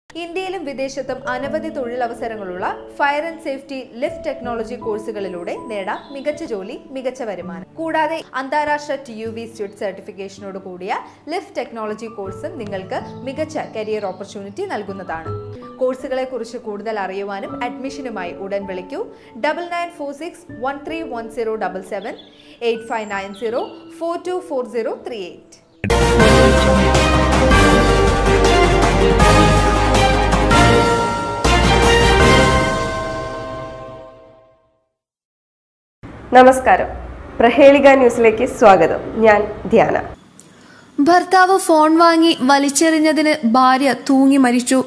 ഇന്ത്യയിലും വിദേശത്തും അനവധി തൊഴിലവസരങ്ങളുള്ള fire and safety lift technology കോഴ്സുകളിലൂടെ നേടാം മികച്ച ജോലി മികച്ച വരുമാനം കൂടാതെ അന്താരാഷ്ട്ര ടി യു വി സ്റ്റുഡ് സർട്ടിഫിക്കേഷനോട് കൂടിയ ലിഫ്റ്റ് ടെക്നോളജി കോഴ്സും നിങ്ങൾക്ക് മികച്ച കരിയർ ഓപ്പർച്യൂണിറ്റി നൽകുന്നതാണ് കോഴ്സുകളെ കുറിച്ച് കൂടുതൽ അറിയുവാനും അഡ്മിഷനുമായി ഉടൻ വിളിക്കൂ double nine four six one three one zero double seven eight five nine zero four two four zero three eight നമസ്കാരം പ്രഹേളിക ന്യൂസിലേക്ക് സ്വാഗതം ഞാൻ ധ്യാന ഭർത്താവ് ഫോൺ വാങ്ങി വലിച്ചെറിഞ്ഞതിന് ഭാര്യ തൂങ്ങി മരിച്ചു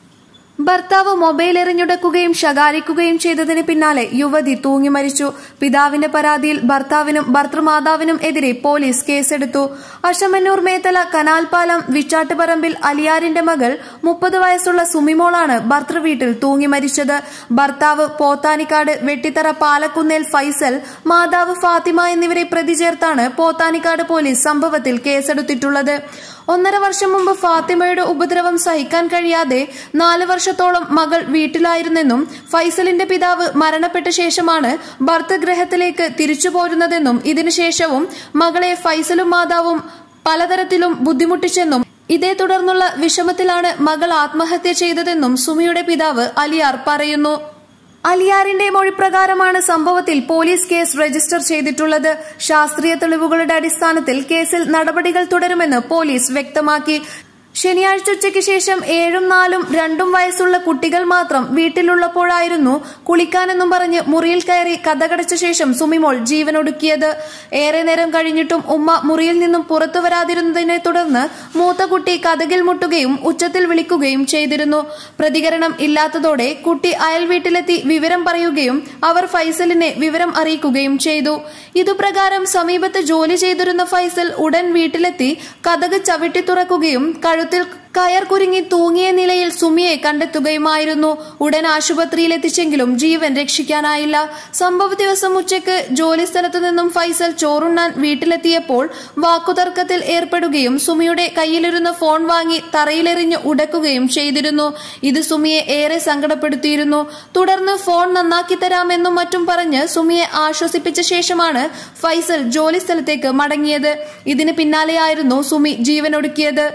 ഭർത്താവ് മൊബൈൽ എറിഞ്ഞുടക്കുകയും ശകാരിക്കുകയും ചെയ്തതിന് പിന്നാലെ യുവതി തൂങ്ങി മരിച്ചു പിതാവിന്റെ പരാതിയിൽ ഭർത്താവിനും ഭർത്തൃമാതാവിനും എതിരെ പോലീസ് കേസെടുത്തു അഷമന്നൂർ മേത്തല കനാൽപാലം വിച്ചാട്ടുപറമ്പിൽ അലിയാരിന്റെ മകൾ മുപ്പത് വയസ്സുള്ള സുമിമോളാണ് ഭർത്തൃവീട്ടിൽ തൂങ്ങി മരിച്ചത് ഭർത്താവ് പോത്താനിക്കാട് വെട്ടിത്തറ പാലക്കുന്നേൽ ഫൈസൽ മാതാവ് ഫാത്തിമ എന്നിവരെ പ്രതി ചേർത്താണ് പോത്താനിക്കാട് പോലീസ് സംഭവത്തിൽ കേസെടുത്തിട്ടുള്ളത് ഒന്നര വർഷം മുമ്പ് ഫാത്തിമയുടെ ഉപദ്രവം സഹിക്കാൻ കഴിയാതെ നാല് വർഷത്തോളം മകൾ വീട്ടിലായിരുന്നെന്നും ഫൈസലിന്റെ പിതാവ് മരണപ്പെട്ട ശേഷമാണ് ഭർത്തൃഗ്രഹത്തിലേക്ക് തിരിച്ചു പോരുന്നതെന്നും ഇതിനുശേഷവും മകളെ ഫൈസലും മാതാവും പലതരത്തിലും ബുദ്ധിമുട്ടിച്ചെന്നും ഇതേ തുടർന്നുള്ള വിഷമത്തിലാണ് മകൾ ആത്മഹത്യ ചെയ്തതെന്നും സുമിയുടെ പിതാവ് അലിയാർ പറയുന്നു അലിയാറിന്റെ മൊഴിപ്രകാരമാണ് സംഭവത്തിൽ പോലീസ് കേസ് രജിസ്റ്റർ ചെയ്തിട്ടുള്ളത് ശാസ്ത്രീയ തെളിവുകളുടെ അടിസ്ഥാനത്തിൽ കേസിൽ നടപടികൾ തുടരുമെന്ന് പോലീസ് വ്യക്തമാക്കി ശനിയാഴ്ച ഉച്ചയ്ക്ക് ശേഷം ഏഴും നാലും രണ്ടും വയസ്സുള്ള കുട്ടികൾ മാത്രം വീട്ടിലുള്ളപ്പോഴായിരുന്നു കുളിക്കാനെന്നും പറഞ്ഞ് മുറിയിൽ കയറി കഥകടച്ച ശേഷം സുമിമോൾ ജീവനൊടുക്കിയത് ഏറെ നേരം കഴിഞ്ഞിട്ടും ഉമ്മ മുറിയിൽ നിന്നും പുറത്തു വരാതിരുന്നതിനെ തുടർന്ന് മൂത്ത കുട്ടി കഥകിൽ മുട്ടുകയും ഉച്ചത്തിൽ വിളിക്കുകയും ചെയ്തിരുന്നു പ്രതികരണം ഇല്ലാത്തതോടെ കുട്ടി അയൽ വീട്ടിലെത്തി വിവരം പറയുകയും അവർ ഫൈസലിനെ വിവരം അറിയിക്കുകയും ചെയ്തു ഇതുപ്രകാരം സമീപത്ത് ജോലി ചെയ്തിരുന്ന ഫൈസൽ ഉടൻ വീട്ടിലെത്തി കഥക് ചവിട്ടി തുറക്കുകയും കഴുത്തിൽ കയർ കുരുങ്ങി തൂങ്ങിയ നിലയിൽ സുമിയെ കണ്ടെത്തുകയുമായിരുന്നു ഉടൻ ആശുപത്രിയിൽ എത്തിച്ചെങ്കിലും ജീവൻ രക്ഷിക്കാനായില്ല സംഭവ ദിവസം ഉച്ചയ്ക്ക് ജോലി സ്ഥലത്തു നിന്നും ഫൈസൽ ചോറുണ്ണാൻ വീട്ടിലെത്തിയപ്പോൾ വാക്കുതർക്കത്തിൽ ഏർപ്പെടുകയും സുമിയുടെ കയ്യിലിരുന്ന ഫോൺ വാങ്ങി തറയിലെറിഞ്ഞ് ഉടക്കുകയും ചെയ്തിരുന്നു ഇത് സുമിയെ ഏറെ സങ്കടപ്പെടുത്തിയിരുന്നു തുടർന്ന് ഫോൺ നന്നാക്കി തരാമെന്നും മറ്റും പറഞ്ഞ് സുമിയെ ആശ്വസിപ്പിച്ച ശേഷമാണ് ഫൈസൽ ജോലി സ്ഥലത്തേക്ക് മടങ്ങിയത് ഇതിന് പിന്നാലെയായിരുന്നു സുമി ജീവനൊടുക്കിയത്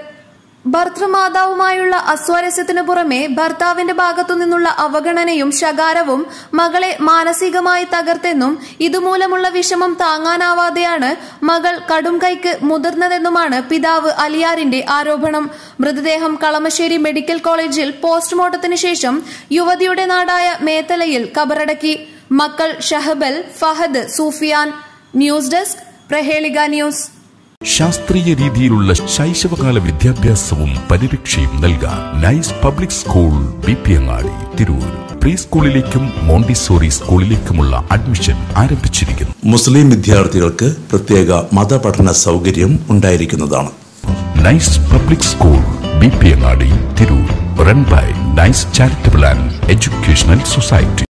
ഭർത്തൃമാതാവുമായുള്ള അസ്വാരസ്യത്തിനു പുറമെ ഭർത്താവിന്റെ ഭാഗത്തു നിന്നുള്ള അവഗണനയും ശകാരവും മകളെ മാനസികമായി തകർത്തെന്നും ഇതുമൂലമുള്ള വിഷമം താങ്ങാനാവാതെയാണ് മകൾ കടും കൈക്ക് മുതിർന്നതെന്നുമാണ് പിതാവ് അലിയാറിന്റെ ആരോപണം മൃതദേഹം കളമശ്ശേരി മെഡിക്കൽ കോളേജിൽ പോസ്റ്റ്മോർട്ടത്തിന് ശേഷം യുവതിയുടെ നാടായ മേത്തലയിൽ കബറടക്കി മക്കൾ Shahabal Fahad Sufiyan news desk Prahelika news ശാസ്ത്രീയ രീതിയിലുള്ള ശൈശവകാല വിദ്യാഭ്യാസവും പരിരക്ഷയും നൽകാൻ nice public school B P Angadi Tirur pre സ്കൂളിലേക്കും മോണ്ടിസോറി സ്കൂളിലേക്കുമുള്ള അഡ്മിഷൻ ആരംഭിച്ചിരിക്കുന്നു മുസ്ലിം വിദ്യാർത്ഥികൾക്ക് പ്രത്യേക മതപഠന സൗകര്യം ഉണ്ടായിരിക്കുന്നതാണ് nice public school B P Angadi Tirur run by nice charitable and educational society